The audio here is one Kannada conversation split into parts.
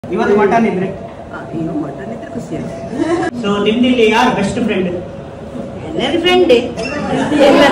ಇವತ್ತು ಮಟನ್ ಇದ್ರೆ ಈಗ ಮಟನ್ ಇದ್ರೆ ಖುಷಿ ಆಗುತ್ತೆ ಸೊ ನಿಮ್ದಿಲ್ಲಿ ಯಾರು ಬೆಸ್ಟ್ ಫ್ರೆಂಡ್ ಎಲ್ಲರ ಫ್ರೆಂಡೇ ಎಲ್ಲ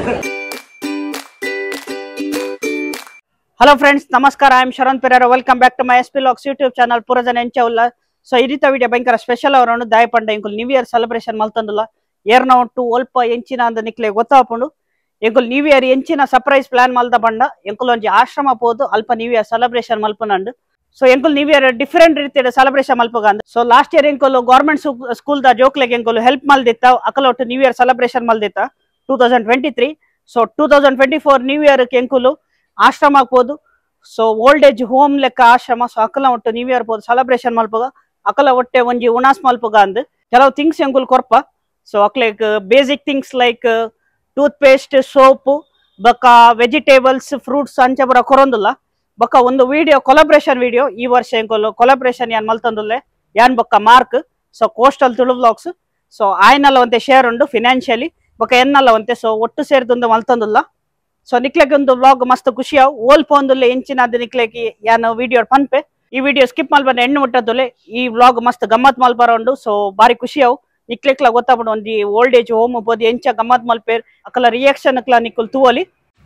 ಹಲೋ ಫ್ರೆಂಡ್ಸ್ ನಮಸ್ಕಾರ I am Sharan Pereira welcome back to my S P ಲಾಕ್ಸ್ ಯೂಟ್ಯೂಬ್ ಚಾನಲ್ ಪೂರಜನ ಎಂಚವುಲ್ಲ ಸೊ ಇರಿತ ವಿಡಿಯೋ ಭಯಂಕರ ಸ್ಪೆಷಲ್ ಅವರನ್ನು ದಾಯಪಂಡ ಇಂಕುಲ್ ನ್ಯೂ ಇಯರ್ ಸೆಲೆಬ್ರೇಷನ್ ಮಲ್ತಂದುಲ್ಲ ಏರ್ನ ಒಟ್ಟು ಒಲ್ಪ ಎಂಚಿನ ಅಂದ ನಿಕ್ಲೆ ಗೊತ್ತಾಪುಂಡು ಎಂಕುಲ್ ನ್ಯೂ ಇಯರ್ ಎಂಚಿನ ಸರ್ಪ್ರೈಸ್ ಪ್ಲಾನ್ ಮಲ್ದ ಬಂಡ ಎಂಕುಲ್ ಒಂಜಿ ಆಶ್ರಮ ಪೋದು ಅಲ್ಪ ನ್ಯೂ ಇಯರ್ ಸೆಲೆಬ್ರೇಷನ್ ಮಲ್ಪನಂಡು ಸೊ ಎಂಕುಲ್ ನ್ಯೂ ಇಯರ್ ಡಿಫರೆಂಟ್ ರೀತಿಯ ಸೆಲೆಬ್ರೇಷನ್ ಮಲ್ಪಗಂದು so last year ಎಂಕುಲ್ government school ದ ಜೋಕ್ಲೆಗ್ ಎಂಕುಲ್ ಹೆಲ್ಪ್ ಮಲ್ದಿತ್ತ ಅಕಲ್ ಒಟ್ಟು ನ್ಯೂ ಇಯರ್ ಸೆಲೆಬ್ರೇಷನ್ ಮಲ್ದಿತ್ತ two thousand twenty three so two thousand twenty four new year ಎಂಕುಲು ಆಶ್ರಮ ಹಾಕ್ಬೋದು ಸೊ ಓಲ್ಡ್ ಏಜ್ ಹೋಮ್ ಲೆಕ್ಕ ಆಶ್ರಮ ಸೊ ಅಕಲ ಒಟ್ಟು ನ್ಯೂ ಇಯರ್ ಪೋದು ಸೆಲೆಬ್ರೇಷನ್ ಮಲ್ಪಗ ಅಕಲ ಒಟ್ಟೆ ಒಂಜಿ ಉಣಾಸ್ ಮಲ್ಪಗ ಅಂದ್ ಕೆಲವು ಥಿಂಗ್ಸ್ ಎಂಕುಲ್ ಕೊರ್ಪ ಸೊ ಅಕ್ಲೆಗ್ basic things like toothpaste soap ಬೊಕ್ಕ ವೆಜಿಟೇಬಲ್ಸ್ ಫ್ರೂಟ್ಸ್ ಅಂಚ ಬರ ಕೊರೊಂದುಲ್ಲ ಬೊಕ್ಕ ಒಂದು ವಿಡಿಯೋ ಕೊಲಾಬ್ರೇಷನ್ ವಿಡಿಯೋ ಈ ವರ್ಷ ಎಂಕುಲ್ ಕೊಲಾಬ್ರೇಷನ್ ಯಾನ್ ಮಲ್ತಂದುಲ್ಲೆ ಯಾನ್ ಬೊಕ್ಕ Mark so coastal Tulu vlogs so ಆಯ್ನಲ್ಲ ಒಂತೆ ಶೇರ್ ಉಂಡು ಫಿನಾನ್ಷಿಯಲಿ ಬೊಕ್ಕ ಎನ್ನಲ್ಲ ಒಂತೆ ಸೊ ಒಟ್ಟು ಸೇರಿದೊಂದು ಮಲ್ತಂದುಲ್ಲ ಸೊ ನಿಕ್ಲೆಗ್ ಒಂದು ವ್ಲಾಗ್ ಮಸ್ತ್ ಖುಷಿ ಅವ್ ಓಲ್ ಪೋಂದುಲ್ಲೆ ಎಂಚಿನ ಅದು ನಿಕ್ಲೆಗಿ ಯಾನ್ ವಿಡಿಯೋ ಪನ್ಪೆ ಈ ವಿಡಿಯೋ ಸ್ಕಿಪ್ ಮಲ್ಬಂದ ಹೆಣ್ಣು ಮುಟ್ಟದುಲೆ ಈ ವ್ಲಾಗ್ ಮಸ್ತ್ ಗಮ್ಮತ್ ಮಲ್ಪರ ಉಂಡು ಸೊ ಬಾರಿ ಖುಷಿ ಅವ್ ನಿಕ್ಲೆಕ್ಲ ಗೊತ್ತಾಗ್ಬಿಡು ಒಂದಿ ಓಲ್ಡ್ ಏಜ್ ಹೋಮ್ ಬೋದು ಎಂಚ ಗಮ್ಮತ್ ಮಲ್ಪೇರ್ ಅಕಲ ರಿಯಾಕ್ಷನ್ ಕ್ಲ ನಿಕ್ಕುಲ್ ತೂವಲಿ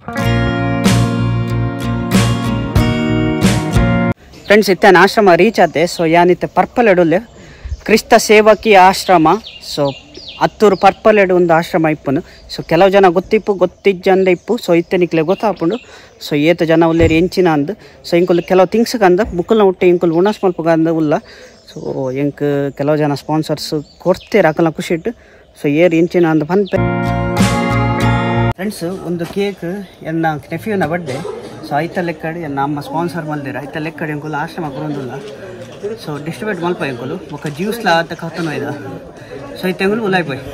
ಫ್ರೆಂಡ್ಸ್ ಇತ್ತೇನು ಆಶ್ರಮ ರೀಚ್ ಆದೆ ಸೊ ಯಾನಿತ್ತೆ ಪರ್ಪಲ್ ಎಡುಲ್ಲೆ ಕ್ರಿಸ್ತ ಸೇವಕಿ ಆಶ್ರಮ ಸೊ ಹತ್ತೂರು ಪರ್ಪಲ್ ಎಡು ಒಂದು ಆಶ್ರಮ ಇಪ್ಪುನು ಸೊ ಕೆಲವು ಜನ ಗೊತ್ತಿಪ್ಪು ಗೊತ್ತಿಜ್ಜಂದ ಇಪ್ಪು ಸೊ ಇತ್ತೆ ನಿಕ್ಲೆ ಗೊತ್ತಾಪುಂಡು ಸೊ ಏತ ಜನ ಉಲ್ಲೇರಿ ಎಂಚಿನ ಅಂದ್ ಸೊ ಇಂಕುಲ್ ಕೆಲವು ಥಿಂಗ್ಸ್ ಕಂದ ಬುಕ್ಕಲ್ನ ಹುಟ್ಟಿ ಇಂಕುಲ್ ಉಣಸ್ ಮಲ್ಪ ಅಂದ ಉಲ್ಲ ಸೊ ಎಂಕ್ ಕೆಲವು ಜನ ಸ್ಪಾನ್ಸರ್ಸ್ ಕೊಡ್ತೇರೆ ಅಕಲ್ನ ಖುಷಿ ಇಟ್ಟು ಸೊ ಏರ್ ಎಂಚಿನ ಅಂದ ಪನ್ಪೆ ಫ್ರೆಂಡ್ಸ್ ಒಂದು ಕೇಕ್ ಎನ್ನ ನೆಫ್ಯೂನ ಬರ್ಡೇ ಸೊ ಐತ ಲೆಕ್ಕಡಿ ಎನ್ನ ಅಮ್ಮ ಸ್ಪಾನ್ಸರ್ ಮಲ್ದಿರ ಐತ ಲೆಕ್ಕಡಿ ಎಂಕುಲು ಆಶ್ರಮ ಕೊರೊಂದುಲ್ಲ ಸೊ ಡಿಸ್ಟ್ರಿಬ್ಯೂಟ್ ಮಲ್ಪ ಎಂಕುಲು ఒక ಜ್ಯೂಸ್ లా ಅಂತ ಕತ್ತನ ಇದ ಸೊ ಐತ ಎಂಕುಲು ಉಲಾಯ್ ಪೋಯ್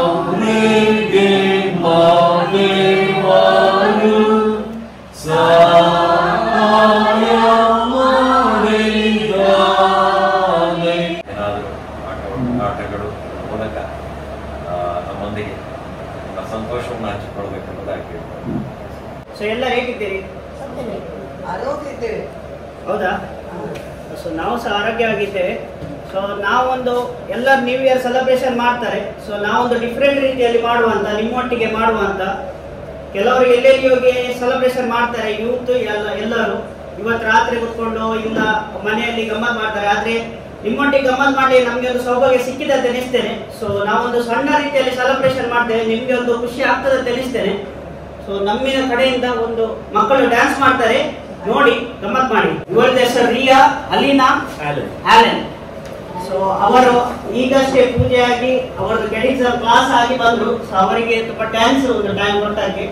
ಏನಾದರೂ ಆಟ ಆಟಗಳು ಮೂಲಕ ಆ, ನಮ್ಮೊಂದಿಗೆ ನಮ್ಮ ಸಂತೋಷವನ್ನು ಹಂಚಿಕೊಳ್ಬೇಕು ಅನ್ನೋದಾಗಿ ಸೊ ಎಲ್ಲ ಹೇಗಿದ್ದೀರಿ ಆರೋಗ್ಯ ಇದ್ದೇವೆ ಹೌದಾ ಸೊ ನಾವು ಸಹ ಆರೋಗ್ಯವಾಗಿದ್ದೇವೆ ಸೊ ನಾವೊಂದು ಎಲ್ಲರೂ ನ್ಯೂ ಇಯರ್ ಸೆಲೆಬ್ರೇಷನ್ ಮಾಡ್ತಾರೆ ಸೊ ನಾವೊಂದು ಡಿಫ್ರೆಂಟ್ ರೀತಿಯಲ್ಲಿ ಮಾಡುವಂತ ನಿಮ್ಮೊಟ್ಟಿಗೆ ಮಾಡುವಂತ ಕೆಲವರು ಎಲ್ಲೆಲ್ಲಿ ಹೋಗಿ ಸೆಲೆಬ್ರೇಷನ್ ಮಾಡ್ತಾರೆ ಯೂತ್ ಎಲ್ಲ ಎಲ್ಲರೂ ಇವತ್ತು ರಾತ್ರಿ ಕುತ್ಕೊಂಡು ಇಲ್ಲ ಮನೆಯಲ್ಲಿ ಗಮ್ಮತ್ ಮಾಡ್ತಾರೆ ಆದ್ರೆ ನಿಮ್ಮೊಟ್ಟಿಗೆ ಗಮ್ಮತ್ ಮಾಡಿ ನಮ್ಗೆ ಒಂದು ಸೌಭಾಗ್ಯ ಸಿಕ್ಕಿದೆ ಅಂತ ಎನಿಸ್ತೇನೆ ಸೊ ನಾವೊಂದು ಸಣ್ಣ ರೀತಿಯಲ್ಲಿ ಸೆಲೆಬ್ರೇಷನ್ ಮಾಡ್ತೇವೆ ನಿಮ್ಗೆ ಒಂದು ಖುಷಿ ಆಗ್ತದೆ ಅಂತ ಎನಿಸ್ತೇನೆ ಸೊ ನಮ್ಮಿನ ಕಡೆಯಿಂದ ಒಂದು ಮಕ್ಕಳು ಡ್ಯಾನ್ಸ್ ಮಾಡ್ತಾರೆ ನೋಡಿ ಗಮ್ಮತ್ ಮಾಡಿ ಇವರದ್ದು ಹೆಸರು ರಿಯಾ ಅಲೀನಾ ಆಲೆನ್ ಸೊ ಅವರು ಈಗಷ್ಟೇ ಪೂಜೆ ಆಗಿ ಅವರದ್ದು ಗೆಡಿಸ್ ಕ್ಲಾಸ್ ಆಗಿ ಬಂದ್ರು ಸೊ ಅವರಿಗೆ ತುಂಬಾ ಡ್ಯಾನ್ಸ್ ಒಂದು ಟೈಮ್ ಕೊಟ್ಟಾಗೆ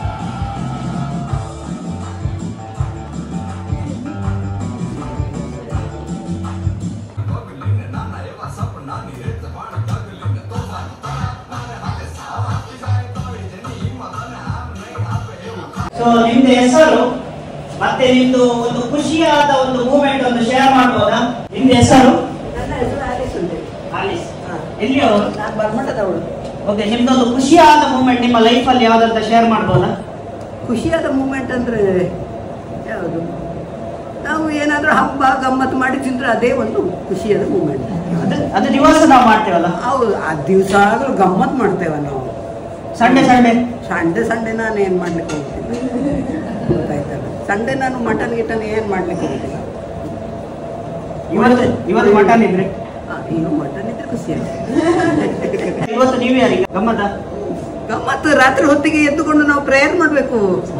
ಸೊ ನಿಮ್ದು ಹೆಸರು ಮತ್ತೆ ನಿಮ್ದು ಒಂದು ಖುಷಿಯಾದ ಒಂದು ಮೂಮೆಂಟ್ ಒಂದು ಶೇರ್ ಮಾಡ್ಬೋದಾ ನಿಮ್ದು ಹೆಸರು ನನ್ನ ಹೆಸರು ಆಲಿಸ್ ಅಂತೇಳಿ ಆಲಿಸ್ ಹಾ. ಎಲ್ಲಿ ಅವರು ನಾನು ಬರ್ಮಠದವಳು ಓಕೆ ನಿಮ್ದೊಂದು ಖುಷಿಯಾದ ಮೂಮೆಂಟ್ ನಿಮ್ಮ ಲೈಫ್ ಅಲ್ಲಿ ಯಾವ್ದಂತ ಶೇರ್ ಮಾಡ್ಬೋದಾ ಖುಷಿಯಾದ ಮೂಮೆಂಟ್ ಅಂದರೆ ಯಾವುದು ನಾವು ಏನಾದರೂ ಹಬ್ಬ ಗಮ್ಮತ್ತು ಮಾಡಿ ತಿಂದ್ರೆ ಅದೇ ಒಂದು ಖುಷಿಯಾದ ಮೂಮೆಂಟ್ ಅದು ಅದು ದಿವಸ ನಾವು ಮಾಡ್ತೇವಲ್ಲ ಹೌದು ಆ ದಿವಸ ಆಗಲೂ ಗಮ್ಮತ್ತು ಮಾಡ್ತೇವೆ ನಾವು ಸಂಡೆ ಸಂಡೆ ಸಂಡೆ ಸಂಡೆ ನಾನು ಏನು ಮಾಡ್ಲಿಕ್ಕೆ ಹೋಗ್ತೀನಿ ಗೊತ್ತಾಯ್ತಲ್ಲ ಸಂಡೆ ನಾನು ಮಟನ್ ಗಿಟನ್ ಏನು ಮಾಡ್ಲಿಕ್ಕೆ ಹೋಗ್ತೀನಿ ಇವತ್ತು ಇವತ್ತು ಮಟನ್ ಇದ್ರೆ ಆ, ಈಗ ಮಟನ್ ಇದ್ರೆ ಖುಷಿ ಆಗುತ್ತೆ ಇವತ್ತು ನ್ಯೂ ಇಯರ್ ಈಗ ಗಮ್ಮತ್ತ ಗಮ್ಮತ್ತು ರಾತ್ರಿ ಹೊತ್ತಿಗೆ ಎದ್ದುಕೊಂಡು ನಾವು ಪ್ರೇಯರ್ ಮಾಡಬೇಕು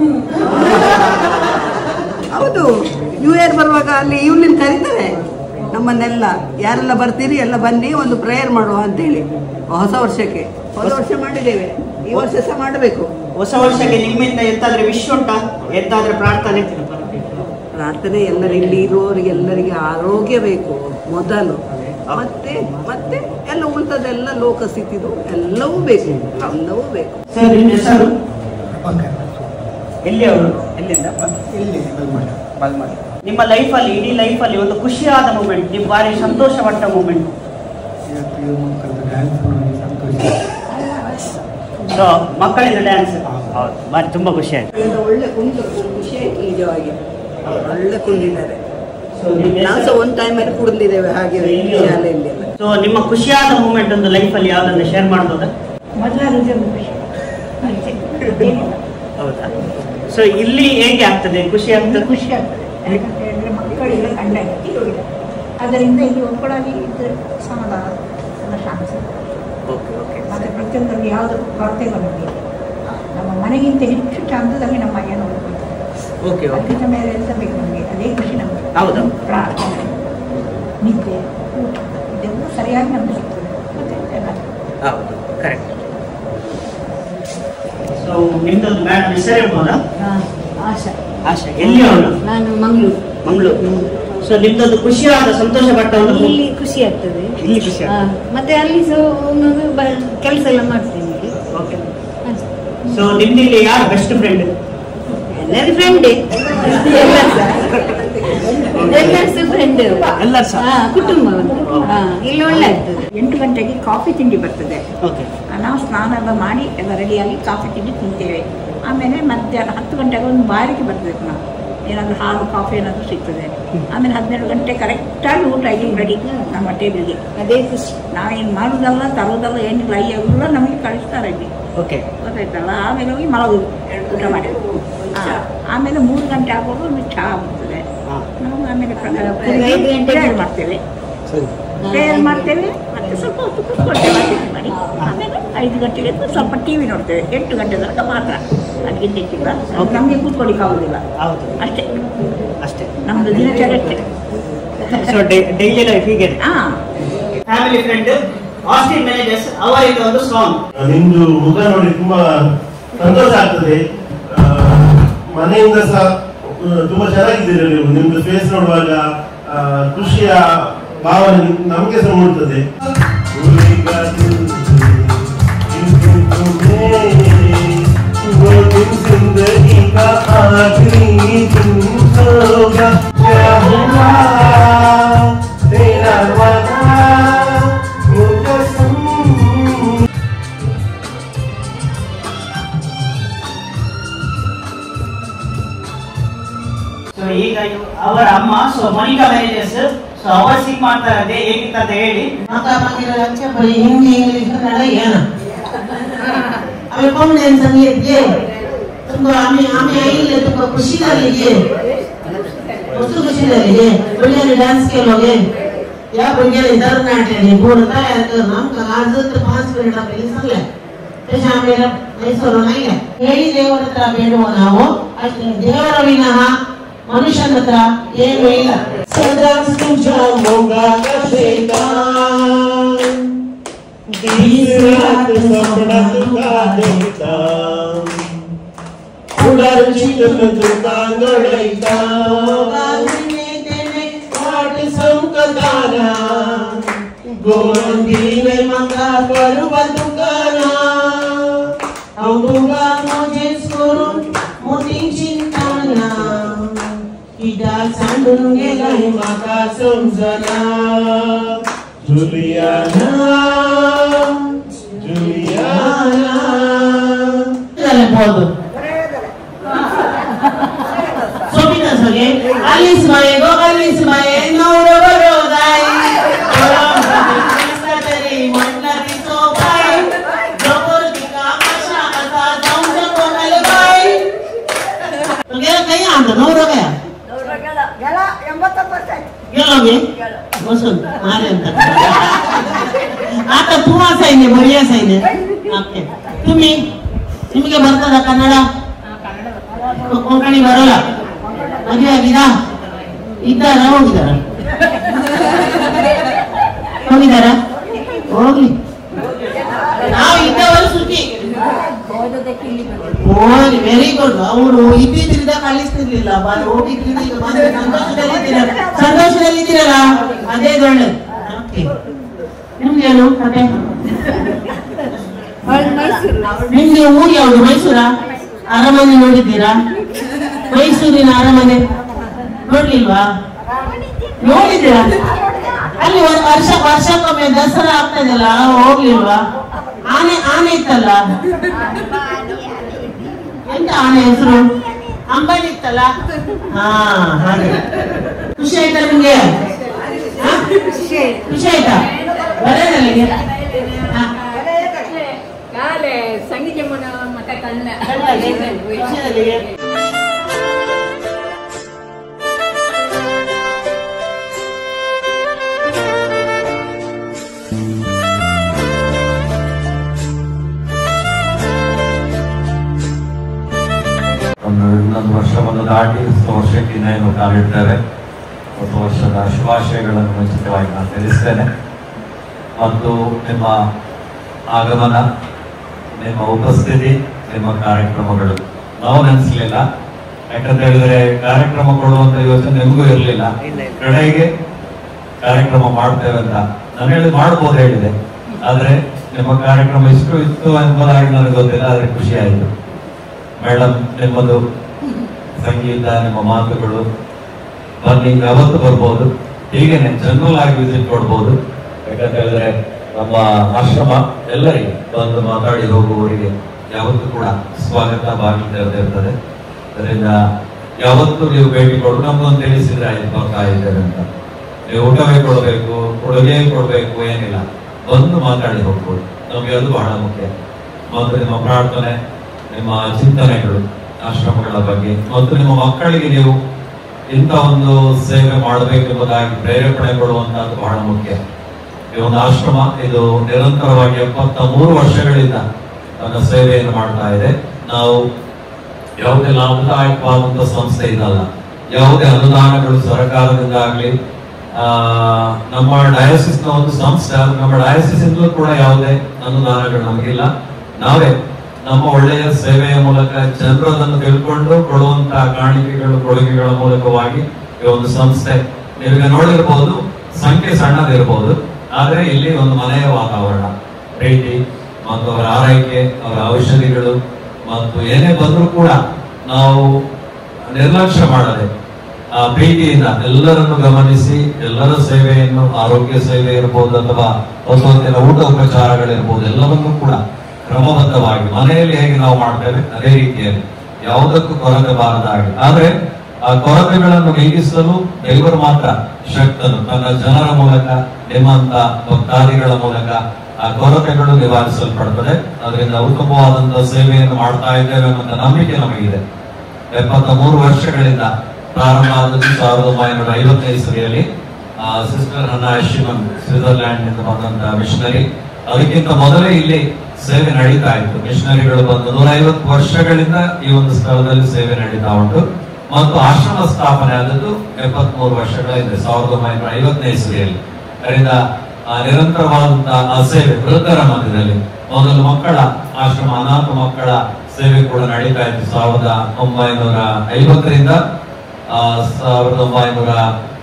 ಹೌದು ನ್ಯೂ ಇಯರ್ ಬರುವಾಗ ಅಲ್ಲಿ ಇವ್ನಿನ್ ಕರೀತಾರೆ ನಮ್ಮನ್ನೆಲ್ಲ ಯಾರೆಲ್ಲ ಬರ್ತೀರಿ ಎಲ್ಲ ಬನ್ನಿ ಒಂದು ಪ್ರೇಯರ್ ಮಾಡುವ ಅಂತೇಳಿ ಹೊಸ ವರ್ಷಕ್ಕೆ ಹೊಸ ವರ್ಷ ಮಾಡಿದ್ದೇವೆ ಈ ವರ್ಷ ಸಹ ಮಾಡಬೇಕು ಹೊಸ ವರ್ಷಕ್ಕೆ ನಿಮ್ಮಿಂದ ಎಂತಾದ್ರೆ ವಿಶ್ ಉಂಟಾ ಎಂತಾದ್ರೆ ಪ್ರಾರ್ಥನೆ ಪ್ರಾರ್ಥನೆ ಎಲ್ಲರ ಇಲ್ಲಿ ಇರುವವರಿಗೆ ಎಲ್ಲರಿಗೆ ಆರೋಗ್ಯ ಬೇಕು ಮೊದಲು ಮತ್ತೆ ಮತ್ತೆ ಎಲ್ಲ ಉಳಿದದೆಲ್ಲ ಲೋಕ ಸ್ಥಿತಿದು ಎಲ್ಲವೂ ಬೇಕು ಎಲ್ಲವೂ ಬೇಕು ಸರ್ ನಿಮ್ಮ ಹೆಸರು ಎಲ್ಲಿ ಅವರು ಎಲ್ಲಿಂದ ಬಲ್ಮಠ. ನಿಮ್ಮ ಲೈಫ್ ಅಲ್ಲಿ ಇಡೀ ಲೈಫ್ ಅಲ್ಲಿ ಒಂದು ಖುಷಿಯಾದ ಮೂಮೆಂಟ್ ನೀವು ಬಾರಿ ಸಂತೋಷ ಪಟ್ಟ ಮೂಮೆಂಟ್ ಇವತ್ತು ಮಕ್ಕಳದ್ದು ಡ್ಯಾನ್ಸ್ ನೋಡಿ ಸಂತೋಷ ಸೊ ಮಕ್ಕಳಿಂದ ಡ್ಯಾನ್ಸ್ ಹೌದು ಬಾರಿ ತುಂಬಾ ಖುಷಿ ಆಯ್ತು ಒಳ್ಳೆ ಕುಂಟು ಖುಷಿ ಆಯ್ತು ನಿಜವಾಗಿ ಒಳ್ಳೆ ಕುಂದಿದ್ದಾರೆ ಸೊ ನಿಮ್ಮ ನಾವು ಸಹ ಒಂದು ಟೈಮಲ್ಲಿ ಕುಡಿದಿದ್ದೇವೆ ಹಾಗೆ ಶಾಲೆಯಲ್ಲಿ ಎಲ್ಲ ಸೊ ನಿಮ್ಮ ಖುಷಿಯಾದ ಮೂಮೆಂಟ್ ಒಂದು ಲೈಫಲ್ಲಿ ಯಾವ್ದನ್ನ ಶೇರ್ ಮಾಡ್ಬೋದಾ ಮೊದಲಾದ ಖುಷಿ ಅಷ್ಟೇ. ಏನಿಲ್ಲ. ಹೌದಾ ಸೊ ಇಲ್ಲಿ ಹೇಗೆ ಆಗ್ತದೆ ಖುಷಿ ಆಗ್ತದೆ ಖುಷಿ ಆಗ್ತದೆ ಯಾಕಂತ ಹೇಳಿದ್ರೆ ಮಕ್ಕಳಿಲ್ಲ ಗಂಡ ಹೆಂಡತಿ ಇಲ್ಲ ಅದರಿಂದ ಇಲ್ಲಿ ಒಬ್ಬಳಾಗಿ ಇದ್ರೆ ಸಮಾಧಾನ ಎಲ್ಲ ಶಾಂತಿ ಓಕೆ ಓಕೆ ಮತ್ತೆ ಪ್ರತಿಯೊಂದರಲ್ಲಿ ಯಾವುದು ಕೊರತೆ ಬರೋದಿಲ್ಲ ನಮ್ಮ ಮನೆಗಿಂತ ಹೆಚ್ಚು ಚಂದದಲ್ಲಿ ನಮ್ಮ ಮನೆ ನೋಡ್ಬೇಕು ಓಕೆ ಓಕೆ ಅದಕ್ಕಿಂತ ಮೇಲೆ ಎಂತ ಬೇಕು ನಮಗೆ ಅದೇ ಖುಷಿ ನಮಗೆ ಹೌದು. ಪ್ರಾರ್ಥನೆ ನಿದ್ದೆ ಊಟ ಇದೆಲ್ಲ ಸರಿಯಾಗಿ ನಮಗೆ ಸಿಗ್ತದೆ ಮತ್ತೆ ಎಲ್ಲ ಹೌದು ಕರೆಕ್ಟ್ ಸೊ ನಿಮ್ದೊಂದು ಮೇಡಮ್ ಹೆಸರು ಹೇಳ್ಬೋದಾ ಆಶಾ ಆಶಾ ಎಲ್ಲಿ ಅವಳು ನಾನು ಮಂಗಳೂರು ಮಂಗಳೂರು ಸೊ ನಿಮ್ದೊಂದು ಖುಷಿಯಾದ ಸಂತೋಷ ಪಟ್ಟ ಒಂದು ಇಲ್ಲಿ ಖುಷಿ ಆಗ್ತದೆ ಇಲ್ಲಿ ಖುಷಿ ಹಾ, ಮತ್ತೆ ಅಲ್ಲಿ ಸಹ ಒಂದೊಂದು ಕೆಲಸ ಎಲ್ಲ ಮಾಡ್ತೇನೆ ಇಲ್ಲಿ ಓಕೆ ಅಷ್ಟೇ. ಸೊ ನಿಮ್ದಿಲ್ಲಿ ಯಾರು ಬೆಸ್ಟ್ ಫ್ರೆಂಡ್ ಎಲ್ಲರೂ ಫ್ರೆಂಡೇ ಎಲ್ಲರೂ ಸಹ ಎಲ್ಲರೂ ಸಹ ಫ್ರೆಂಡ್ ಎಲ್ಲರೂ ಸಹ? ಕುಟುಂಬ ಒಂದು ಹಾ, ಇಲ್ಲಿ ಒಳ್ಳೆ ಆಗ್ತದೆ ಎಂಟು ಗಂಟೆಗೆ ಕಾಫಿ ತಿಂಡಿ ಬರ್ತದೆ ಓಕೆ ನಾವು ಸ್ನಾನ ಎಲ್ಲ ಮಾಡಿ ಎಲ್ಲ ರೆಡಿಯಾಗಿ ಕಾಫಿ ತಿಂಡಿ ತಿಂತೇವೆ ಆಮೇಲೆ ಮಧ್ಯಾಹ್ನ ಹತ್ತು ಗಂಟೆಗೆ ಒಂದು ಬಾರಿಗೆ ಬರಬೇಕು ನಾವು ಏನಾದರೂ ಹಾಲು ಕಾಫಿ ಏನಾದರೂ ಸಿಗ್ತದೆ ಆಮೇಲೆ ಹನ್ನೆರಡು ಗಂಟೆ ಕರೆಕ್ಟಾಗಿ ಊಟ ಇಲ್ಲಿ ರೆಡಿ ನಮ್ಮ ಟೇಬಲ್ಗೆ ಅದೇ ಖುಷಿ ನಾವೇನು ಮಾಡೋದಲ್ಲ ತರೋದಲ್ಲ ಏನಿಲ್ಲ ಎಲ್ಲ ನಮಗೆ ಕಳಿಸ್ತಾರೆ ಇಲ್ಲಿ ಓಕೆ ಗೊತ್ತಾಯ್ತಲ್ಲ ಆಮೇಲೆ ಹೋಗಿ ಮಲಗುದು ಊಟ ಮಾಡಿ ಆ, ಆಮೇಲೆ ಮೂರು ಗಂಟೆ ಆಗುವಾಗ ಒಂದು ಚಹಾ ಬರ್ತದೆ ಹಾಂ ನಾವು ಆಮೇಲೆ ಐದು ಗಂಟೆಗೆ ಪ್ರೇಯರ್ ಮಾಡ್ತೇವೆ ಪ್ರೇಯರ್ ಮಾಡ್ತೇವೆ ಮತ್ತೆ ಸ್ವಲ್ಪ ಹೊತ್ತು ಕೂತ್ಕೊಳ್ತೇವೆ ಅಡ್ಜಸ್ಟ್ ಮಾಡಿ ಆಮೇಲೆ ಐದು ಗಂಟೆಗೆ ಎದ್ದು ಸ್ವಲ್ಪ ಟಿ ವಿ ನೋಡ್ತೇವೆ ಎಂಟು ಗಂಟೆ ತನಕ ಮಾತ್ರ ಅದಕ್ಕಿಂತ ಹೆಚ್ಚಿಲ್ಲ Okay. ನಮಗೆ ಕೂತ್ಕೊಳ್ಳಿಕ್ಕೆ ಆಗುದಿಲ್ಲ ಹೌದು ಅಷ್ಟೇ ಅಷ್ಟೇ ನಮ್ದು ದಿನಚರ್ಯ ಅಷ್ಟೇ ಸೊ ಡೈಲಿ ಲೈಫ್ ಹೀಗೆ ಹಾ ಫ್ಯಾಮಿಲಿ ಫ್ರೆಂಡ್ ಆಸ್ಟಿನ್ ಮ್ಯಾನೇಜರ್ಸ್ ಅವರಿಂದ ಒಂದು ಸಾಂಗ್ ನಿಮ್ದು ಮುಖ ನೋಡಿ ತುಂಬಾ ಸಂತೋಷ ಆಗ್ತದೆ ಆ, ಮನೆಯಿಂದ ಸಹ ಆ, ತುಂಬಾ ಚೆನ್ನಾಗಿದ್ದೀರಿ ನೀವು ನಿಮ್ದು ಫೇಸ್ ನೋಡುವಾಗ ಆ, ಖುಷಿಯ ಭಾವನೆ ನಮಗೆ ಸಹ ಮೂಡ್ತದೆ वो दिन जिंदगी का आखिरी दिन होगा क्या हुआ तेरा वादा वो कसम ಸೊ ಈಗ ಇವ್- ಅವರ ಅಮ್ಮ ಸೊ ಮನಿಕಾ ಮ್ಯಾನೇಜರ್ಸ್ ಸೊ ಅವರು ಸಿಕ್ ಮಾಡ್ತಾರಂತೆ ಹೇಗಿತ್ತು ಅಂತ ಹೇಳಿ maka panggil aja beri hindi English kan ya Ami kong din sa ngit ye Tunggu ami ami ay le tunggu kushi dari ye Kustu kushi dari ye Boleh ni dance ke loge Ya boleh ni dar naटे ni बोलता है तो हम कगाज तो पांच मिनट आप ले सकले ते शाम मेरा नहीं सरो नहीं है ಹೇಳಿ ದೇವರ ಹತ್ರ ಬೇಡುವ ನಾವು ಅಷ್ಟೇ ದೇವರ ವಿನಃ ಮನುಷ್ಯನ ಹತ್ರ ಏನೂ ಇಲ್ಲ सदा तुझा होगा का शैतान दिन रात सपना तुका देता उडर चितन तुका घडयता वाट संकटाना गोंदीने म्हाका परवा तुकाना हांव तुका मोजेच करून मोठी चिंता ना कित्याक सांडून गेलाय म्हाका समजना जुलियाना जुलियाना जालें पद सोबिता सगळे आलीस माये गो आलीस माये नवरो बरो जाय तरी म्हटला ती सोबाय जबर तिका कशा आसा जावं दे कोणाले बाय तुगेलो काही आणतो नवरो काय गेलो गे बसून मारे आता तू असायने बरी असायने ಓಕೆ तुम्ही ನಿಮಗೆ ಬರ್ತದ ಕನ್ನಡ ಕೊಂಕಣಿ ಬರೋಲ್ಲ ಮದುವೆ ಆಗಿದಾ ಇದ್ದಾರ ಹೋಗಿದಾರ ಹೋಗಿದಾರ ಹೋಗ್ಲಿ ನಾವು ಇದ್ದವರು ಸುದ್ದಿ ಹೋಗಿ ವೆರಿ ಗುಡ್ ಅವರು ಇದ್ದಿದ್ರಿಂದ ಕಳಿಸ್ತಿರ್ಲಿಲ್ಲ ಬ- ಹೋಗಿದ್ರಿಂದ ಈಗ ಬಂದು ಸಂತೋಷದಲ್ಲಿದ್ದೀರ ಸಂತೋಷದಲ್ಲಿದ್ದೀರಲ್ಲ ಅದೇ ಒಳ್ಳೆ ಓಕೆ ನಿಮ್ಗೇನು ಕತೆ ನಿಮ್ಗೆ ಊರು ಯಾವುದು ಮೈಸೂರ ಅರಮನೆ ನೋಡಿದ್ದೀರಾ ಮೈಸೂರಿನ ಅರಮನೆ ನೋಡ್ಲಿಲ್ವಾ ನೋಡಿದ್ದೀರಾ ಅಲ್ಲಿ ಒಂದು ವರ್ಷ ವರ್ಷಕ್ಕೊಮ್ಮೆ ದಸರಾ ಆಗ್ತದಲ್ಲ ಹೋಗ್ಲಿಲ್ವಾ ಆನೆ ಆನೆ ಇತ್ತಲ್ಲ ಎಂತ ಆನೆ ಹೆಸರು ಅಂಬಾನಿ ಇತ್ತಲ್ಲ ಹಾ ಹಾಗೆ ಖುಷಿ ಆಯ್ತಾ ನಿಮ್ಗೆ ಹಾ? ಖುಷಿ ಆಯ್ತಾ ಒಳ್ಳೆಯದಲ್ಲ ಹಾ ಕಾಲೆ ಸಂಗೀತ ಮನ ಮತ್ತೆ ಕಣ್ಣ ಖುಷಿಯಾದಲ್ಲಿ? ಒಂದು ಇನ್ನೊಂದು ವರ್ಷ ಒಂದು ದಾಟಿ ಹೊಸ ವರ್ಷಕ್ಕೆ ಇನ್ನೇನು ಕಾಲಿಡ್ತೇವೆ ಹೊಸ ವರ್ಷದ ಶುಭಾಶಯಗಳನ್ನು ಮುಂಚಿತವಾಗಿ ನಾನು ತಿಳಿಸ್ತೇನೆ ಮತ್ತು ನಿಮ್ಮ ಆಗಮನ ನಿಮ್ಮ ಉಪಸ್ಥಿತಿ ನಿಮ್ಮ ಕಾರ್ಯಕ್ರಮಗಳು ನಾವು ನೆನೆಸಲಿಲ್ಲ ಯಾಕಂತ ಹೇಳಿದ್ರೆ ಕಾರ್ಯಕ್ರಮ ಕೊಡುವಂತ ಯೋಚನೆ ನಿಮಗೂ ಇರಲಿಲ್ಲ ಕಡೆಗೆ ಕಾರ್ಯಕ್ರಮ ಮಾಡ್ತೇವೆ ಅಂತ ನಾನು ಹೇಳಿ ಮಾಡ್ಬೋದು ಹೇಳಿದೆ ಆದ್ರೆ ನಿಮ್ಮ ಕಾರ್ಯಕ್ರಮ ಇಷ್ಟು ಇತ್ತು ಎಂಬುದಾಗಿ ನನಗೆ ಗೊತ್ತಿಲ್ಲ ಆದ್ರೆ ಖುಷಿ ಆಯಿತು ಮೇಡಮ್ ನಿಮ್ಮದು ಸಂಗೀತ ನಿಮ್ಮ ಮಾತುಗಳು ಬನ್ನಿ ಯಾವತ್ತು ಬರ್ಬೋದು ಹೀಗೇನೆ ಜನರಲ್ ಆಗಿ ವಿಸಿಟ್ ಕೊಡ್ಬೋದು ಯಾಕಂತ ಹೇಳಿದ್ರೆ ನಮ್ಮ ಆಶ್ರಮ ಎಲ್ಲರಿಗೆ ಬಂದು ಮಾತಾಡಿ ಹೋಗುವವರಿಗೆ ಯಾವತ್ತೂ ಕೂಡ ಸ್ವಾಗತ ಬಾಗಿಲು ತೆರೆದಿರ್ತದೆ ಅದರಿಂದ ಯಾವತ್ತು ನೀವು ಭೇಟಿ ಕೊಡು ನಮ್ಗೊಂದು ತಿಳಿಸಿದ್ರೆ ಆಯ್ತು ಬರ್ತಾ ಇದ್ದೇವೆ ಅಂತ ನೀವು ಊಟವೇ ಕೊಡಬೇಕು ಕೊಡುಗೆ ಕೊಡಬೇಕು ಏನಿಲ್ಲ ಬಂದು ಮಾತಾಡಿ ಹೋಗ್ಬೋದು ನಮಗೆ ಅದು ಬಹಳ ಮುಖ್ಯ ಮತ್ತು ನಿಮ್ಮ ಪ್ರಾರ್ಥನೆ ನಿಮ್ಮ ಚಿಂತನೆಗಳು ಆಶ್ರಮಗಳ ಬಗ್ಗೆ ಮತ್ತು ನಿಮ್ಮ ಮಕ್ಕಳಿಗೆ ನೀವು ಇಂಥ ಒಂದು ಸೇವೆ ಮಾಡಬೇಕೆಂಬುದಾಗಿ ಪ್ರೇರೇಪಣೆ ಕೊಡುವಂತಹದ್ದು ಬಹಳ ಮುಖ್ಯ ಈ ಒಂದು ಆಶ್ರಮ ಇದು ನಿರಂತರವಾಗಿ ಎಪ್ಪತ್ತ ಮೂರು ವರ್ಷಗಳಿಂದ ತನ್ನ ಸೇವೆಯನ್ನು ಮಾಡ್ತಾ ಇದೆ ನಾವು ಯಾವುದೇ ಲಾಭದಾಯಕವಾದಂತಹ ಸಂಸ್ಥೆ ಇದಲ್ಲ ಯಾವುದೇ ಅನುದಾನಗಳು ಸರ್ಕಾರದಿಂದ ಆಗಲಿ ನಮ್ಮ ಡಯಾಸಿಸ್ ನ ಒಂದು ಸಂಸ್ಥೆ ಅದು ನಮ್ಮ ಡಯಾಸಿಸ್ ಇಂದಲೂ ಕೂಡ ಯಾವುದೇ ಅನುದಾನಗಳು ನಮಗಿಲ್ಲ ನಾವೇ ನಮ್ಮ ಒಳ್ಳೆಯ ಸೇವೆಯ ಮೂಲಕ ಜನರು ಅದನ್ನು ತಿಳ್ಕೊಂಡು ಕೊಡುವಂತಹ ಕಾಣಿಕೆಗಳು ಕೊಡುಗೆಗಳ ಮೂಲಕವಾಗಿ ಈ ಒಂದು ಸಂಸ್ಥೆ ನೀವೀಗ ನೋಡಿರ್ಬೋದು ಸಂಖ್ಯೆ ಸಣ್ಣದಿರ್ಬೋದು ಆದ್ರೆ ಇಲ್ಲಿ ಒಂದು ಮನೆಯ ವಾತಾವರಣ ಪ್ರೀತಿ ಮತ್ತು ಅವರ ಆರೈಕೆ ಅವರ ಔಷಧಿಗಳು ಮತ್ತು ಏನೇ ಬಂದರೂ ಕೂಡ ನಾವು ನಿರ್ಲಕ್ಷ್ಯ ಮಾಡದೆ ಆ ಪ್ರೀತಿಯಿಂದ ಎಲ್ಲರನ್ನು ಗಮನಿಸಿ ಎಲ್ಲರ ಸೇವೆಯನ್ನು ಆರೋಗ್ಯ ಸೇವೆ ಇರ್ಬೋದು ಅಥವಾ ಹೊಸ ಹೊತ್ತಿನ ಊಟ ಉಪಚಾರಗಳಿರ್ಬೋದು ಎಲ್ಲವನ್ನೂ ಕೂಡ ಕ್ರಮಬದ್ಧವಾಗಿ ಮನೆಯಲ್ಲಿ ಹೇಗೆ ನಾವು ಮಾಡ್ತೇವೆ ಅದೇ ರೀತಿಯಲ್ಲಿ ಯಾವುದಕ್ಕೂ ಕೊರತೆ ಬಾರದ ಹಾಗೆ ಆದ್ರೆ ಆ ಕೊರತೆಗಳನ್ನು ನೀಗಿಸಲು ದೇವರು ಮಾತ್ರ ಶಕ್ತನು ತನ್ನ ಜನರ ಮೂಲಕ ನಿಮ್ಮಂತ ಭಕ್ತಾದಿಗಳ ಮೂಲಕ ಆ ಕೊರತೆಗಳು ನಿವಾರಿಸಲ್ಪಡ್ತದೆ ಅದರಿಂದ ಉತ್ತಮವಾದಂತಹ ಸೇವೆಯನ್ನು ಮಾಡ್ತಾ ಇದ್ದೇವೆ ಅನ್ನೋ ನಂಬಿಕೆ ನಮಗಿದೆ ಎಪ್ಪತ್ತ ಮೂರು ವರ್ಷಗಳಿಂದ ಪ್ರಾರಂಭ ಆದದ್ದು ಸಾವಿರದ ಒಂಬೈನೂರ ಐವತ್ತೈದು ಇಸವಿಯಲ್ಲಿ ಸಿಸ್ಟರ್ ಹನ್ನಾ ಶಿವನ್ ಸ್ವಿಟ್ಜರ್ಲ್ಯಾಂಡ್ ನಿಂದ ಬಂದಂತಹ ಮಿಷನರಿ ಅದಕ್ಕಿಂತ ಮೊದಲೇ ಇಲ್ಲಿ ಸೇವೆ ನಡೀತಾ ಇತ್ತು ಮಿಷನರಿಗಳು ಬಂದು ನೂರ ಐವತ್ತು ವರ್ಷಗಳಿಂದ ಈ ಒಂದು ಸ್ಥಳದಲ್ಲಿ ಸೇವೆ ನಡೀತಾ ಉಂಟು ಮತ್ತು ಆಶ್ರಮ ಸ್ಥಾಪನೆ ಆದದ್ದು ಎಪ್ಪತ್ತ್ ಮೂರು ವರ್ಷಗಳ ಹಿಂದೆ ಸಾವಿರದ ಒಂಬೈನೂರ ಐವತ್ತನೇ ಇಸವಿಯಲ್ಲಿ ಅದರಿಂದ ಆ ನಿರಂತರವಾದಂತಹ ಆ ಸೇವೆ ವೃದ್ಧರ ಮಧ್ಯದಲ್ಲಿ ಮೊದಲು ಮಕ್ಕಳ ಆಶ್ರಮ ಅನಾಥ ಮಕ್ಕಳ ಸೇವೆ ಕೂಡ ನಡೀತಾ ಇತ್ತು ಸಾವಿರದ ಒಂಬೈನೂರ ಐವತ್ತರಿಂದ ಆ, ಸಾವಿರದ ಒಂಬೈನೂರ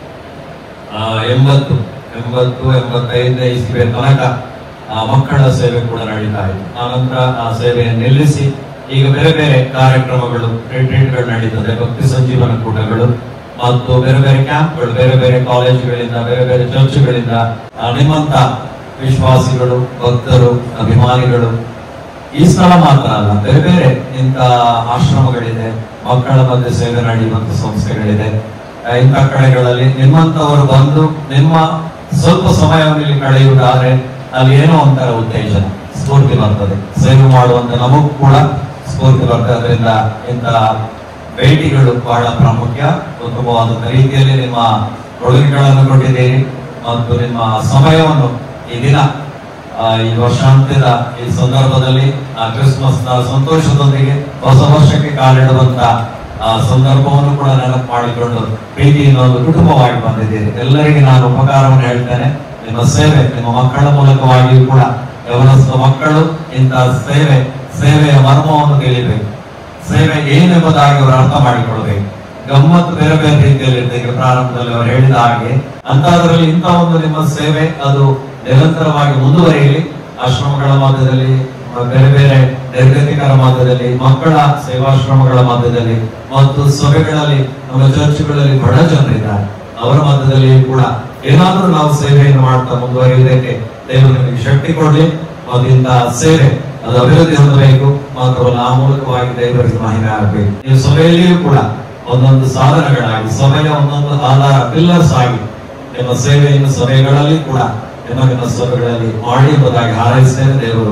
ಆ, ಎಂಬತ್ತು ಎಂಬತ್ತು ಎಂಬತ್ತೈದನೇ ಇಸ್ವಿಯ ತನಕ ಆ, ಮಕ್ಕಳ ಸೇವೆ ಕೂಡ ನಡೀತಾ ಇತ್ತು ಆನಂತರ ಆ ಸೇವೆಯನ್ನು ನಿಲ್ಲಿಸಿ ಈಗ ಬೇರೆ ಬೇರೆ ಕಾರ್ಯಕ್ರಮಗಳು ರಿಟ್ರೀಟ್ಗಳು ನಡೀತದೆ ಭಕ್ತಿ ಸಂಜೀವನ ಕೂಟಗಳು ಮತ್ತು ಬೇರೆ ಬೇರೆ ಕ್ಯಾಂಪ್ಗಳು ಬೇರೆ ಬೇರೆ ಕಾಲೇಜುಗಳಿಂದ ಬೇರೆ ಬೇರೆ ಚರ್ಚ್ಗಳಿಂದ ಆ, ನಿಮ್ಮಂತ ವಿಶ್ವಾಸಿಗಳು ಭಕ್ತರು ಅಭಿಮಾನಿಗಳು ಈ ಸ್ಥಳ ಮಾತ್ರ ಅಲ್ಲ ಬೇರೆ ಬೇರೆ ಇಂಥ ಆಶ್ರಮಗಳಿದೆ ಮಕ್ಕಳ ಮಧ್ಯೆ ಸೇವೆ ನಡೆಯುವಂತ ಸಂಸ್ಥೆಗಳಿದೆ ಆ, ಇಂಥ ಕಡೆಗಳಲ್ಲಿ ನಿಮ್ಮಂತವರು ಬಂದು ನಿಮ್ಮ ಸ್ವಲ್ಪ ಸಮಯವನ್ನು ಇಲ್ಲಿ ಕಳೆಯುವುದಾದ್ರೆ ಅಲ್ಲಿ ಏನೋ ಒಂಥರ ಉತ್ತೇಜನ ಸ್ಫೂರ್ತಿ ಬರ್ತದೆ ಸೇವೆ ಮಾಡುವಂತ ನಮಗೂ ಕೂಡ ಸ್ಫೂರ್ತಿ ಬರ್ತದೆ ಅದರಿಂದ ಇಂಥ ಭೇಟಿಗಳು ಬಹಳ ಪ್ರಾಮುಖ್ಯ ಉತ್ತಮವಾದಂತ ರೀತಿಯಲ್ಲಿ ನಿಮ್ಮ ಕೊಡುಗೆಗಳನ್ನು ಕೊಟ್ಟಿದ್ದೀರಿ ಮತ್ತು ನಿಮ್ಮ ಸಮಯವನ್ನು ಈ ದಿನ ಆ, ಈ ವರ್ಷಾಂತ್ಯದ ಈ ಸಂದರ್ಭದಲ್ಲಿ ಆ ಕ್ರಿಸ್ಮಸ್ ನ ಸಂತೋಷದೊಂದಿಗೆ ಹೊಸ ವರ್ಷಕ್ಕೆ ಕಾಲಿಡುವಂತ ಆ ಸಂದರ್ಭವನ್ನು ಕೂಡ ನೆನಪು ಮಾಡಿಕೊಂಡು ಪ್ರೀತಿಯಿಂದ ಒಂದು ಕುಟುಂಬವಾಗಿ ಬಂದಿದ್ದೀರಿ ಎಲ್ಲರಿಗೆ ನಾನು ಉಪಕಾರವನ್ನು ಹೇಳ್ತೇನೆ ನಿಮ್ಮ ಸೇವೆ ನಿಮ್ಮ ಮಕ್ಕಳ ಮೂಲಕವಾಗಿಯೂ ಕೂಡ ಯವನಸ್ಥ ಮಕ್ಕಳು ಇಂತಹ ಸೇವೆ ಸೇವೆಯ ಮರ್ಮವನ್ನು ತಿಳಿಬೇಕು ಸೇವೆ ಏನೆಂಬುದಾಗಿ ಅವರು ಅರ್ಥ ಮಾಡಿಕೊಳ್ಬೇಕು ಗಮ್ಮತ್ತು ಬೇರೆ ಬೇರೆ ರೀತಿಯಲ್ಲಿ ಇರ್ತದೆ ಈಗ ಪ್ರಾರಂಭದಲ್ಲಿ ಅವರು ಹೇಳಿದ ಹಾಗೆ ಅಂತಹದ್ರಲ್ಲಿ ಇಂಥ ಒಂದು ನಿಮ್ಮ ಸೇವೆ ಅದು ನಿರಂತರವಾಗಿ ಮುಂದುವರಿಯಲಿ ಆಶ್ರಮಗಳ ಮಧ್ಯದಲ್ಲಿ ಮ- ಬೇರೆ ಬೇರೆ ನಿರ್ಗತಿಕರ ಮಧ್ಯದಲ್ಲಿ ಮಕ್ಕಳ ಸೇವಾಶ್ರಮಗಳ ಮಧ್ಯದಲ್ಲಿ ಮತ್ತು ಸಭೆಗಳಲ್ಲಿ ನಮ್ಮ ಚರ್ಚ್ಗಳಲ್ಲಿ ಬಡ ಜನರಿದ್ದಾರೆ ಅವರ ಮಧ್ಯದಲ್ಲಿ ಕೂಡ ಏನಾದರೂ ನಾವು ಸೇವೆಯನ್ನು ಮಾಡ್ತಾ ಮುಂದುವರಿಯುವುದಕ್ಕೆ ದೇವರು ನಿಮಗೆ ಶಕ್ತಿ ಕೊಡ್ಲಿ ಮತ್ತು ಇಂತಹ ಸೇವೆ ಅದು ಅಭಿವೃದ್ಧಿ ಹೊಂದಬೇಕು ಮಾತ್ರವಲ್ಲ ಆ ಮೂಲಕವಾಗಿ ದೇವರಿಗೆ ಮಹಿಮೆ ಆಗಬೇಕು ನೀವು ಸಭೆಯಲ್ಲಿಯೂ ಕೂಡ ಒಂದೊಂದು ಸಾಧನಗಳಾಗಿ ಸಭೆಯ ಒಂದೊಂದು ಆಧಾರ ಪಿಲ್ಲರ್ಸ್ ಆಗಿ ನಿಮ್ಮ ಸೇವೆಯನ್ನು ಸಭೆಗಳಲ್ಲಿ ಕೂಡ ನಿಮ್ಮ ನಿಮ್ಮ ಸಭೆಗಳಲ್ಲಿ ಮಾಡಿ ಎಂಬುದಾಗಿ ಹಾರೈಸ್ತೇನೆ ದೇವರು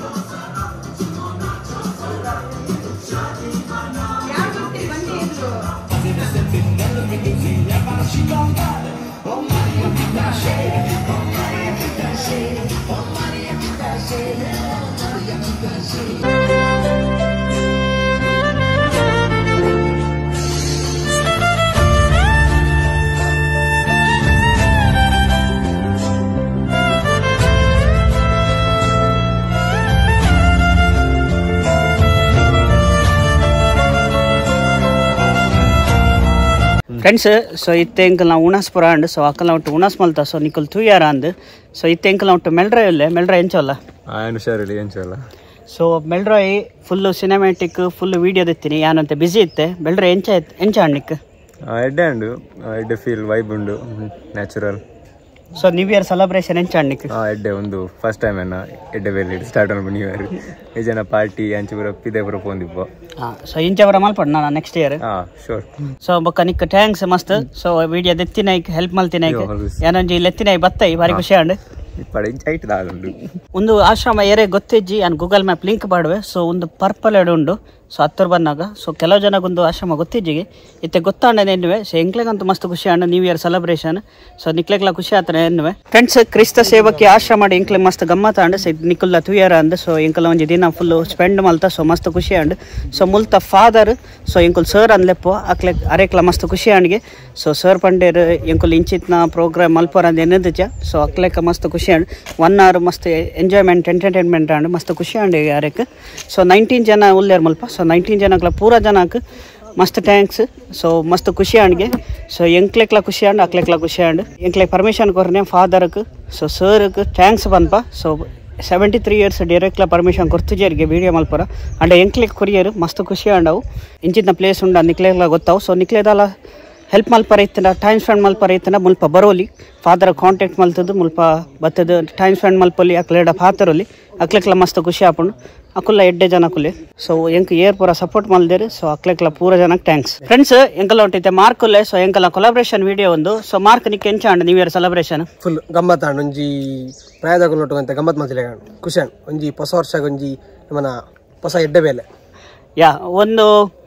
ಫ್ರೆಂಡ್ಸ್ ಸೊ ಇತ್ತೆ ಎಂಕಲ್ ನಾವು ಉಣಾಸ್ಪುರ ಅಂಡ್ ಸೊ ಅಕ್ಕಲ ಒಟ್ಟು ಉಣಾಸ್ ಮಲ್ತ ಸೊ ನಿಕಲ್ ತೂಯಾರ ಅಂದ್ ಸೊ ಇತ್ತೆ ಎಂಕಲ್ ಒಟ್ಟು ಮೆಲ್ಡ್ರ ಇಲ್ಲೇ ಮೆಲ್ಡ್ರ ಎಂಚಲ್ಲ ఆయన ಹುಷಾರಿಲ್ಲ ಏನ್ ಚಲ್ಲ ಸೊ ಮೆಲ್ಡ್ರಾಯ್ ಫುಲ್ಲು ಸಿನಿಮ್ಯಾಟಿಕ್ ಫುಲ್ ವಿಡಿಯೋ ದಿತ್ತೀನಿ ಯಾನಂತೆ ಬಿಸಿ ಇತ್ತೆ ಮೆಲ್ಡ್ರ ಎಂಚ ಎಂಚ ಅಣ್ಣಿಕ್ ಎಡ್ಡೆ ಅಂಡು ಎಡ್ಡೆ ಫೀಲ್ ವೈಬ್ ಉಂಡು natural so new year celebration ಎಂಚ ಅಣ್ಣಿಕ್ ಆ ಎಡ್ಡೆ ಒಂದು ಫಸ್ಟ್ ಟೈಮ್ ಎನ್ನ ಎಡ್ಡೆ ಬೇಲಿ ಸ್ಟಾರ್ಟ್ ಅನ್ಬ ನ್ಯೂ ಇಯರ್ ನಿಜನ ಪಾರ್ಟಿ ಅಂಚು ಬರೋ ಪಿದೆ ಬರೋ ಪೋಂದಿಪ್ಪ ಹಾಂ ಸೊ ಇಂಚ ಬರ ಮಲ್ಪಡ್ ನಾನು ನೆಕ್ಸ್ಟ್ ಇಯರ್ ಹಾ ಶೋರ್ ಸೊ ಬೊಕ್ಕ ನಿಕ್ ಥ್ಯಾಂಕ್ಸ್ ಮಸ್ತ್ ಸೊ ವಿಡಿಯೋ ದೆತ್ತಿನೈಕ್ ಹೆಲ್ಪ್ ಮಲ್ತಿನೈಕ್ ಯೋ, ಹೌದು. ಏನೊಂಜಿ ಲೆತ್ತಿನೈ ಬತ್ತೈ ಭಾರಿ ಖುಷಿ ಅಂಡ್ ಇಪ್ಪಡ ಇಂಚ ಹೈಟ್ ದಾಗುಂಡು ಒಂದು ಆಶ್ರಮ ಏರೆ ಗೊತ್ತಿಜ್ಜಿ ನಾನು ಗೂಗಲ್ ಮ್ಯಾಪ್ ಲಿಂಕ್ ಮಾಡುವೆ ಸೊ ಒಂದು ಪರ್ಪಲ್ ಎಡೆ ಉಂಡು ಸೊ ಹತ್ತಿರ ಬಂದಾಗ ಸೊ ಕೆಲವು ಜನಗೊಂದು ಆಶ್ರಮ ಗೊತ್ತಿಜ್ಜಿಗೆ ಇತ್ತೆ ಗೊತ್ತಾಂಡೆ ಎನ್ನುವೆ ಸೊ ಎಂಕ್ಲೆಗಂತೂ ಮಸ್ತ್ ಖುಷಿ ಅಂಡ ನ್ಯೂ ಇಯರ್ ಸೆಲೆಬ್ರೇಷನ್ ಸೊ ನಿಕ್ಲೆಗ್ಲ ಖುಷಿ ಆತನ ಎನ್ನುವೆ ಫ್ರೆಂಡ್ಸ್ ಕ್ರಿಸ್ತ ಸೇವಕ್ಕೆ ಆಶ್ರಮ ಮಾಡಿ ಎಂಕ್ಲೆ ಮಸ್ತ್ ಗಮ್ಮತ್ ಅಂಡ್ ಸೊ ನಿಕ್ಕುಲ್ಲ ತುಯರ ಅಂದ್ ಸೊ ಎಂಕಲ ಒಂಜಿ ದಿನ ಫುಲ್ ಸ್ಪೆಂಡ್ ಮಲ್ತ ಸೊ ಮಸ್ತ್ ಖುಷಿ ಅಂಡ್ ಸೊ ಮುಲ್ತ ಫಾದರ್ ಸೊ ಎಂಕುಲ್ ಸರ್ ಅನ್ಲೆಪ್ಪು ಅಕ್ಲೆ ಅರೆಕ್ಲ ಮಸ್ತ್ ಖುಷಿ ಅಂಡ್ಗೆ ಸೊ ಸರ್ ಪಂಡೇರ್ ಎಂಕುಲ್ ಇಂಚಿತ್ನ ಪ್ರೋಗ್ರಾಮ್ ಮಲ್ಪರ ಅಂದ್ ಎನ್ನದಜ ಸೊ ಅಕ್ಲೆಕ ಮಸ್ತ್ ಖುಷಿ ಅಂಡ್ ಒನ್ ಅವರ್ ಮಸ್ತ್ ಎಂಜಾಯ್ಮೆಂಟ್ ಎಂಟರ್ಟೈನ್ಮೆಂಟ್ ಅಂಡ್ ಮಸ್ತ್ ಖುಷಿ ಅಂಡ್ ಅರೆಕ್ ಸೊ ನೈನ್ಟೀನ್ ಜನ ಉಲ್ಲೇರ್ ಮಲ್ಪ ಸೊ ನೈನ್ಟೀನ್ ಜನಕ್ಲ ಪೂರ ಜನಕ್ಕೆ ಮಸ್ತ್ ಥ್ಯಾಂಕ್ಸ್ ಸೊ ಮಸ್ತ್ ಖುಷಿ ಅಂಡ್ಗೆ ಸೊ ಎಂಕ್ಲೆಕ್ಲ ಖುಷಿ ಅಂಡ್ ಅಕ್ಲೆಕ್ಲ ಖುಷಿ ಅಂಡ್ ಎಂಕ್ಲೆ ಪರ್ಮಿಷನ್ ಕೊರ್ನೆ ಫಾದರ್ಕ್ ಸೊ ಸರ್ಕ್ ಥ್ಯಾಂಕ್ಸ್ ಬನ್ಪ so seventy three years directly permission ಕೊರ್ತಿಜೇರಿಗೆ ವಿಡಿಯೋ ಮಲ್ಪರ ಅಂಡ್ ಎಂಕ್ಲೆಕ್ ಕೊರಿಯರ್ ಮಸ್ತ್ ಖುಷಿ ಅಂಡವು ಇಂಚಿನ ಪ್ಲೇಸ್ ಉಂಡ ನಿಕ್ಲೆಗ್ಲ ಗೊತ್ತಾವು ಸೊ ನಿಕ್ಲೆದಲ್ಲ ಹೆಲ್ಪ್ ಮಲ್ಪರ ಇತ್ತನ ಟೈಮ್ ಸ್ಪೆಂಡ್ ಮಲ್ಪರ ಇತ್ತನ ಮುಲ್ಪ ಬರೋಲಿ ಫಾದರ್ ಕಾಂಟ್ಯಾಕ್ಟ್ ಮಲ್ತದ್ದು ಮುಲ್ಪ ಬತ್ತದ ಟೈಮ್ ಸ್ಪೆಂಡ್ ಮಲ್ಪಲ್ಲಿ ಅಕ್ಲೆಡ ಪಾತರೊಲಿ ಅಕ್ಲೆಕ್ಲ ಮಸ್ತ್ ಖುಷಿ ಆಪುಂಡು ಅಕುಲ್ಲ ಎಡ್ಡೆ ಜನ ಕುಲೆ ಸೊ ಎಂಕ್ ಏರ್ ಪೂರ ಸಪೋರ್ಟ್ ಮಲ್ದೇರು ಸೊ ಅಕ್ಲೆಕ್ಲ ಪೂರ ಜನಕ್ಕೆ ಥ್ಯಾಂಕ್ಸ್ ಫ್ರೆಂಡ್ಸ್ ಎಂಕಲ ಹೊಂಟೈತೆ ಮಾರ್ಕುಲ್ಲೆ ಸೊ ಎಂಕಲ ಕೊಲಾಬ್ರೇಷನ್ ವಿಡಿಯೋ ಒಂದು ಸೊ ಮಾರ್ಕ್ ನಿಕ್ಕೆ ಎಂಚ ಅಂಡ್ ನ್ಯೂ ಇಯರ್ ಸೆಲೆಬ್ರೇಷನ್ ಫುಲ್ ಗಮ್ಮತ್ ಆಂಡ್ ಒಂಜಿ ಪ್ರಾಯದಾಗ ನೋಟುವಂತೆ ಗಮ್ಮತ್ ಮಲ್ತಿಲೆ ಖುಷಿ ಆಂಡ್ ಒಂಜಿ ಹೊಸ ವರ್ಷಗ ಒಂಜಿ ನಮ್ಮನ ಹೊಸ ಎಡ್ಡೆ ಬೇಲೆ ಯಾ ಒಂದು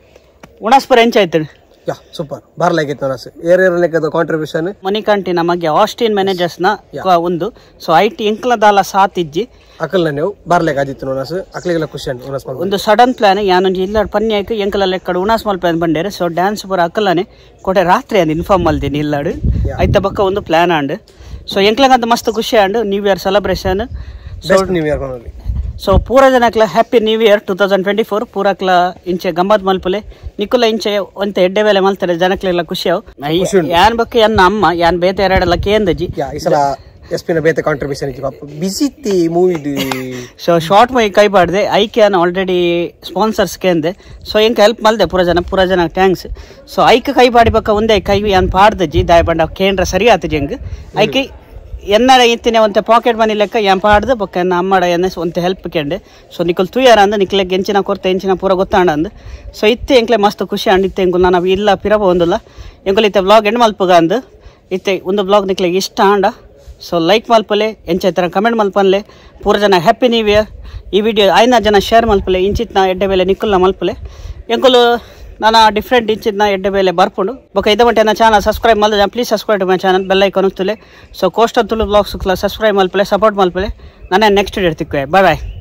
ಉಣಸ್ಪುರ ಎಂಚ ಆಯ್ತು ಯಾ ಸೂಪರ್ ಬಾರ್ಲಾಗೈತೆ ನನಸು ಏರ್ ಏರ್ ಲೆಕ್ಕದ ಕಾಂಟ್ರಿಬ್ಯೂಷನ್ ಮಣಿಕಂಟಿ ನಮಗೆ ಆಸ್ಟಿನ್ ಮ್ಯಾನೇಜರ್ಸ್ ನ ಒಂದು ಸೊ ಐ ಟಿ ಎಂಕ್ಲದಾಲ ಸಾತ್ ಇಜ್ಜಿ ಅಕಲ್ನ ನೀವು ಬಾರ್ಲೆಗ್ ಆದಿತ್ತು ನನಸು ಅಕ್ಲಿಗೆಲ್ಲ ಖುಷಿ ಆಂಡ್ ಉನಸ್ ಮಲ್ಪು ಒಂದು ಸಡನ್ ಪ್ಲಾನ್ ಯಾನೊಂಜಿ ಇಲ್ಲ ಪನ್ಯಾಯ್ಕ ಎಂಕಲ ಲೆಕ್ಕಡು ಉಣಾಸ್ ಮಲ್ಪೆ ಬಂಡೇರು ಸೊ ಡ್ಯಾನ್ಸ್ ಪೂರ ಅಕ್ಕಲನೆ ಕೊಡೆ ರಾತ್ರಿ ಅಂದ್ ಇನ್ಫಾರ್ಮ್ ಮಲ್ದಿನಿ ಇಲ್ಲಾಡು ಐತ ಬಕ್ಕ ಒಂದು ಪ್ಲಾನ್ ಆಂಡ್ ಸೊ ಎಂಕ್ಲಂಗಂತ ಮಸ್ತ್ ಖುಷಿ ಆಂಡ್ new year celebration so best new year ಕೊನೋಲಿ ಸೊ ಪೂರ ಜನಕ್ಲ happy new year two thousand twenty four ಪೂರಕ್ಲ ಇಂಚೆ ಗಮ್ಮತ್ ಮಲ್ಪುಲೆ ನಿಕುಲ ಇಂಚೆ ಒಂತೆ ಎಡ್ಡೆ ಬೇಲೆ ಮಲ್ತಾರೆ ಜನಕ್ಲೆಲ್ಲ ಖುಷಿ ಅವು ಯಾನ್ ಬಕ್ಕ ಎನ್ನ ಅಮ್ಮ ಯಾನ್ ಬೇತೆ ಎರಡೆಲ್ಲ ಕೇಂದಜಿ ಯಾ ಈ ಸಲ ಎಸ್ ಪಿನ ಬೇತೆ ಕಾಂಟ್ರಿಬ್ಯೂಷನ್ ಇಜ್ಜಿ ಪಾಪ ಬಿಸಿ ಇತ್ತಿ ಮೂವಿ ಸೊ ಶಾರ್ಟ್ ಮೂವಿ ಕೈ ಪಾಡ್ದೆ ಐಕೆ ಅನ್ನ ಆಲ್ರೆಡಿ ಸ್ಪಾನ್ಸರ್ಸ್ ಕೇಂದೆ ಸೊ ಎಂಕ ಹೆಲ್ಪ್ ಮಲ್ದೆ ಪೂರ ಜನ ಪೂರ ಜನ ಥ್ಯಾಂಕ್ಸ್ ಸೊ ಐಕೆ ಕೈ ಪಾಡಿ ಬಕ್ಕ ಒಂದೇ ಕೈ ಯಾನ್ ಪಾಡ್ದಜ್ಜಿ ದಾಯ ಬಂಡ ಕೇಂದ್ರ ಸರಿ ಆತ ಜಂಗ್ ಐಕೆ ಎನ್ನಡ ಇತ್ತಿನ ಒಂತೆ ಪಾಕೆಟ್ ಮನಿ ಲೆಕ್ಕ ಯಾನ್ ಪಾಡ್ದು ಬೊಕ್ಕ ಎನ್ನ ಅಮ್ಮಡ ಎನ್ನ ಒಂತೆ ಹೆಲ್ಪ್ ಕೇಂಡೆ ಸೊ ನಿಕುಲ್ ತುಯಾರ ಅಂದ ನಿಕ್ಲೆಗ್ ಎಂಚಿನ ಕೊರತೆ ಎಂಚಿನ ಪೂರ ಗೊತ್ತಾಂಡ ಅಂದ್ ಸೊ ಇತ್ತೆ ಎಂಕ್ಲೆ ಮಸ್ತ್ ಖುಷಿ ಅಂಡ್ ಇತ್ತೆ ಎಂಕುಲ್ ನಾನು ಇಲ್ಲ ಪಿರಬ ಒಂದಿಲ್ಲ ಎಂಕುಲ್ ಇತ್ತೆ ವ್ಲಾಗ್ ಎಂಡ್ ಮಲ್ಪಗ ಅಂದ್ ಇತ್ತೆ ಒಂದು ಬ್ಲಾಗ್ ನಿಕ್ಲೆಗ್ ಇಷ್ಟ ಆಂಡ ಸೊ ಲೈಕ್ ಮಲ್ಪಲೆ ಎಂಚೈತರ ಕಮೆಂಟ್ ಮಲ್ಪನ್ಲೆ ಪೂರ ಜನ ಹ್ಯಾಪಿ ನ್ಯೂ ಇಯರ್ ಈ ವಿಡಿಯೋ ಐನ ಜನ ಶೇರ್ ಮಲ್ಪಲೆ ಇಂಚಿತ್ನ ಎಡ್ಡೆ ಬೇಲೆ ನಿಕ್ಕುಲ್ನ ಮಲ್ಪಲೆ ಎಂಕುಲು ನಾನು ಡಿಫ್ರೆಂಟ್ ಇಂಚಿತ್ನ ಎಡ್ಡೆ ಬೇಲೆ ಬರ್ಪುಂಡು ಬೊಕ ಇದ ಮಟ್ಟ ಚಾನಲ್ ಸಬ್ಸ್ಕ್ರೈಬ್ ಮಲ್ದ please subscribe to my channel bell icon ಉತ್ತುಲೆ so coast Tulu blogs subscribe ಮಲ್ಪಲೆ ಸಪೋರ್ಟ್ ಮಲ್ಪಲೆ ನಾನು ನೆಕ್ಸ್ಟ್ ಡೇಟ್ ತಿಕ್ಕುವೆ ಬಾಯ್ ಬಾಯ್